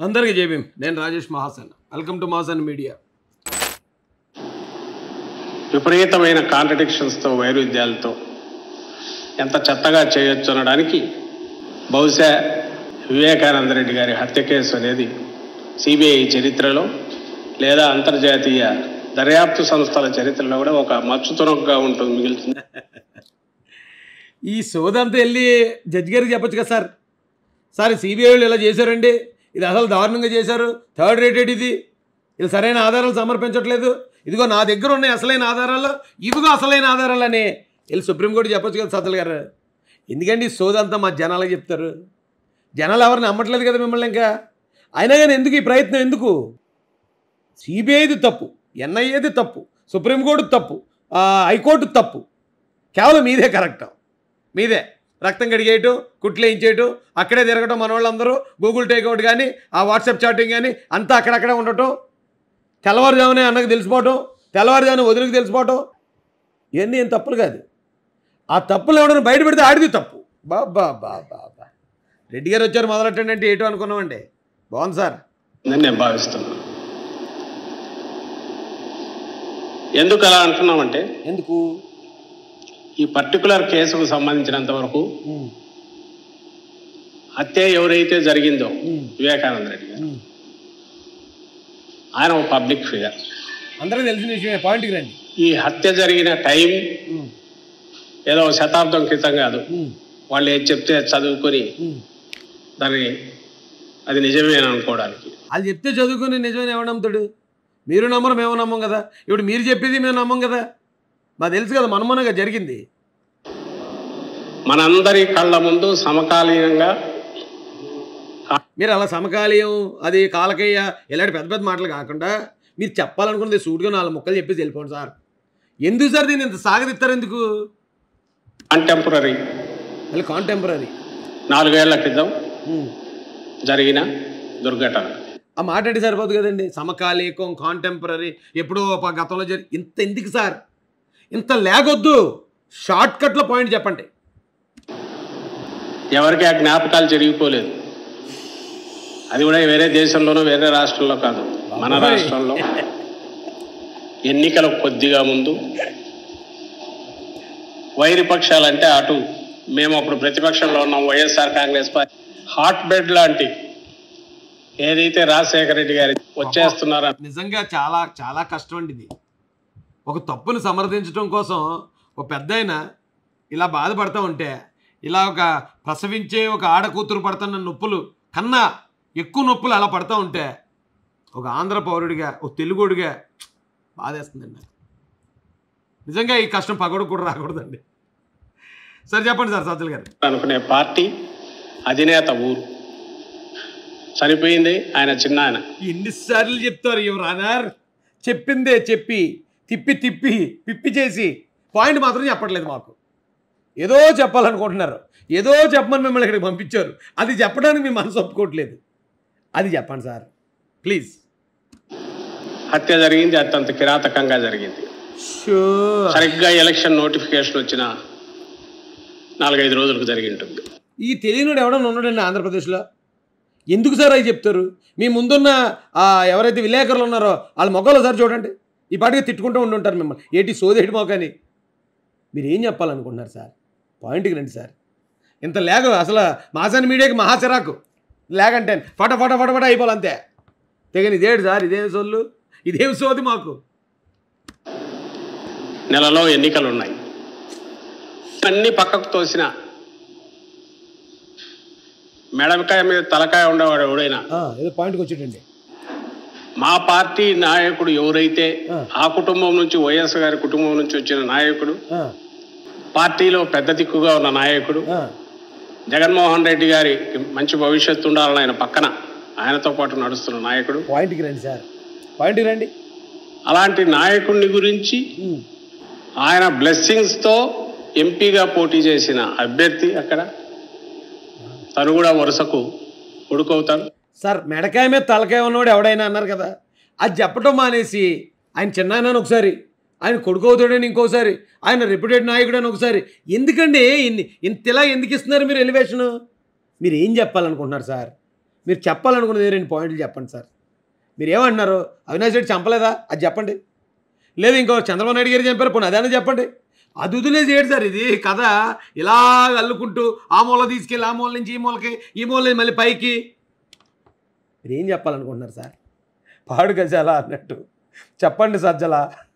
అందరికీ జేబీం నేను Rajesh Mahasan welcome to Mahasan media విపరీతమైన కాంట్రడిక్షన్స్తో వైరుధ్యాలతో ఎంత చెత్తగా చేయొచ్చు అనడానికి బహుశా వివేకానంద రెడ్డి గారి హత్య కేసు అనేది సిబిఐ చరిత్రలో లేదా అంతర్జాతీయ దర్యాప్తు సంస్థల చరిత్రలో కూడా ఒక మచ్చుతునకగా ఉంటుంది మిగులుతుంది ఈ సోదంతా వెళ్ళి జడ్జి గారికి చెప్పొచ్చు కదా సార్ సార్ సిబిఐ వాళ్ళు ఇలా చేశారండి ఇది అసలు దారుణంగా చేశారు థర్డ్ రేటెడ్ ఇది ఇది సరైన ఆధారాలు సమర్పించట్లేదు ఇదిగో నా దగ్గర ఉన్నాయి అసలైన ఆధారాలు ఇదిగో అసలైన ఆధారాలని వెళ్ళి సుప్రీంకోర్టు చెప్పొచ్చు కదా సజ్జల గారు ఎందుకండి ఈ సోదంతా మా జనాలకు చెప్తారు జనాలు ఎవరిని నమ్మట్లేదు కదా మిమ్మల్ని ఇంకా అయినా కానీ ఎందుకు ఈ ప్రయత్నం ఎందుకు సిబిఐది తప్పు ఎన్ఐఏది తప్పు సుప్రీంకోర్టు తప్పు ఆ, హైకోర్టు తప్పు కేవలం మీదే కరెక్ట్ మీదే రక్తం కడిగేయటం కుట్లు వేయించేయటం అక్కడే తిరగటం మన వాళ్ళందరూ గూగుల్ టేక్అవుట్ కానీ ఆ వాట్సాప్ చాటింగ్ కానీ అంతా అక్కడక్కడే ఉండటం తెల్లవారుజామునే అన్నకు తెలిసిపోవటం తెల్లవారుజామున వదిలికి తెలిసిపోవటం ఇవన్నీ ఏం తప్పులు కాదు ఆ తప్పులు ఎవడన్నా బయట పెడితే ఆడిది తప్పు బాబా బాబా బా రెడ్డి గారు వచ్చారు మొదలెట్టండి అంటే ఏటో అనుకున్నామండి బాగుంది సార్ అని నేను భావిస్తున్నాను ఎందుకు అలా అంటున్నామంటే ఎందుకు ఈ పర్టికులర్ కేసుకు సంబంధించినంత వరకు హత్య ఎవరైతే జరిగిందో వివేకానంద రెడ్డి గారు ఆయన ఒక పబ్లిక్ ఫిగర్ అందరికీ తెలిసిన విషయమే పాయింట్కి రండి ఈ హత్య జరిగిన టైం ఏదో ఒక శతాబ్దం క్రితం కాదు వాళ్ళు ఏది చెప్తే అది చదువుకొని దాన్ని అది నిజమే అని అనుకోవడానికి వాళ్ళు చెప్తే చదువుకుని నిజమని ఎవడు నమ్ముతాడు మీరు నమ్మరు మేము నమ్మం కదా ఇప్పుడు మీరు చెప్పేది మేము నమ్మం కదా మాకు తెలుసు కదా మనమనగా జరిగింది మనందరి కళ్ళ ముందు సమకాలీనంగా మీరు అలా సమకాలీయం అది కాలకయ్య ఇలాంటి పెద్ద పెద్ద మాటలు కాకుండా మీరు చెప్పాలనుకున్నది సూట్గా నాలుగు ముక్కలు చెప్పేసి వెళ్ళిపోండి సార్ ఎందుకు సార్ దీన్ని ఇంత సాగదిస్తారు ఎందుకు కంటెంపరీ మళ్ళీ కాంటెంపరీ నాలుగేళ్ల క్రితం జరిగిన దుర్ఘటన ఆ మాట అంటే సరిపోదు కదండి సమకాలీకం కాంటెంపరీ ఎప్పుడో ఒక గతంలో జరి ఇంత ఎందుకు సార్ ఇంత లేగొద్దు షార్ట్ కట్లో పాయింట్ చెప్పండి ఎవరికి ఆ జ్ఞాపకాలు జరిగిపోలేదు అది కూడా వేరే దేశంలోనో వేరే రాష్ట్రంలో కాదు మన రాష్ట్రంలో ఎన్నికలకు కొద్దిగా ముందు వైరి పక్షాలంటే అటు మేము అప్పుడు ప్రతిపక్షంలో ఉన్నాం YSR Congress party hot bed లాంటి ఏదైతే రాజశేఖర రెడ్డి గారి వచ్చేస్తున్నారో నిజంగా చాలా చాలా కష్టం అండి ఇది ఒక తప్పును సమర్థించడం కోసం ఒక పెద్ద ఇలా బాధపడతా ఉంటే ఇలా ఒక ప్రసవించే ఒక ఆడ కూతురు పడుతున్న నొప్పులు కన్నా ఎక్కువ నొప్పులు అలా పడతా ఉంటే ఒక ఆంధ్ర పౌరుడిగా ఒక తెలుగుడిగా బాధేస్తుందండి నాకు నిజంగా ఈ కష్టం పగడు కూడా రాకూడదండి సరే చెప్పండి సార్ సజ్జల్ గారు అనుకునే పార్టీ అధినేత ఊరు చనిపోయింది ఆయన చిన్న ఆయన ఎన్నిసార్లు చెప్తారు యువర్ ఆనర్ చెప్పిందే చెప్పి తిప్పి తిప్పి పిప్పి చేసి పాయింట్ మాత్రం చెప్పట్లేదు మాకు ఏదో చెప్పాలనుకుంటున్నారు ఏదో చెప్పమని మిమ్మల్ని ఇక్కడికి పంపించారు అది చెప్పడానికి మీ మనసు ఒప్పుకోవట్లేదు అది చెప్పండి సార్ ప్లీజ్ హత్య జరిగింది అత్యంత కిరాతకంగా జరిగింది సరిగ్గా ఎలక్షన్ నోటిఫికేషన్ వచ్చిన నాలుగైదు రోజులకు జరిగి ఉంటుంది ఈ తెలియనుడు ఎవడన్నా ఉన్నాడండి ఆంధ్రప్రదేశ్లో ఎందుకు సార్ అవి చెప్తారు మీ ముందున్న ఆ ఎవరైతే విలేకరులు ఉన్నారో వాళ్ళ మొక్కలు సార్ చూడండి ఈ పాటిగా తిట్టుకుంటూ ఉండి ఉంటారు మిమ్మల్ని ఏటి సోదేటి మొక్కని మీరు ఏం చెప్పాలనుకుంటున్నారు సార్ పాయింట్కి రండి సార్ ఇంత లేక అసలు మాసాని మీడియాకి మహా చిరాకు లేకంటే ఫట ఫట ఫట ఫట అయిపోవాలి అంతే తెగని ఇదేడు సార్ ఇదేం సొల్లు ఇదేం సోది మాకు నెలలో ఎన్నికలు ఉన్నాయి అన్ని పక్కకు తోసిన మెడకాయ మీద తలకాయ ఉండేవాడు ఎవడైనా ఏదో పాయింట్కి వచ్చేటండి మా పార్టీ నాయకుడు ఎవరైతే ఆ. ఆ కుటుంబం నుంచి వైఎస్ గారి కుటుంబం నుంచి వచ్చిన నాయకుడు పార్టీలో పెద్ద దిక్కుగా ఉన్న నాయకుడు జగన్మోహన్ రెడ్డి గారి మంచి భవిష్యత్తు ఉండాలని ఆయన పక్కన ఆయనతో పాటు నడుస్తున్న నాయకుడు పాయింట్కి రండి సార్ పాయింట్కి రండి అలాంటి నాయకుడిని గురించి ఆయన బ్లెస్సింగ్స్తో ఎంపీగా పోటీ చేసిన అభ్యర్థి అక్కడ తను కూడా వరుసకు కొడుకవుతాడు సార్ మెడకాయ మీద తలకాయ ఉన్నవాడు ఎవడైనా అన్నారు కదా అది చెప్పటం మానేసి ఆయన చిన్నాయన ఒకసారి ఆయన కొడుకు అవుతాడని ఇంకోసారి ఆయన రెప్యుటెడ్ నాయకుడు అని ఒకసారి ఎందుకండి ఇన్ని ఇంతలా ఎందుకు ఇస్తున్నారు మీరు ఎలివేషను మీరు ఏం చెప్పాలనుకుంటున్నారు సార్ మీరు చెప్పాలనుకున్నది రెండు పాయింట్లు చెప్పండి సార్ మీరు ఏమంటున్నారు అవినాష్ రెడ్డి చంపలేదా అది చెప్పండి లేదు ఇంకో చంద్రబాబు నాయుడు గారు చంపారు పోనీ అదేనా చెప్పండి అది వదిలే చేయడు సార్ ఇది కథ ఇలా అల్లుకుంటూ ఆ మూల తీసుకెళ్ళి ఆ మూల నుంచి ఈ మూలకి ఈ మూల నుంచి మళ్ళీ పైకి మీరు ఏం చెప్పాలనుకుంటున్నారు సార్ పాడు గజాల అన్నట్టు చెప్పండి సజ్జల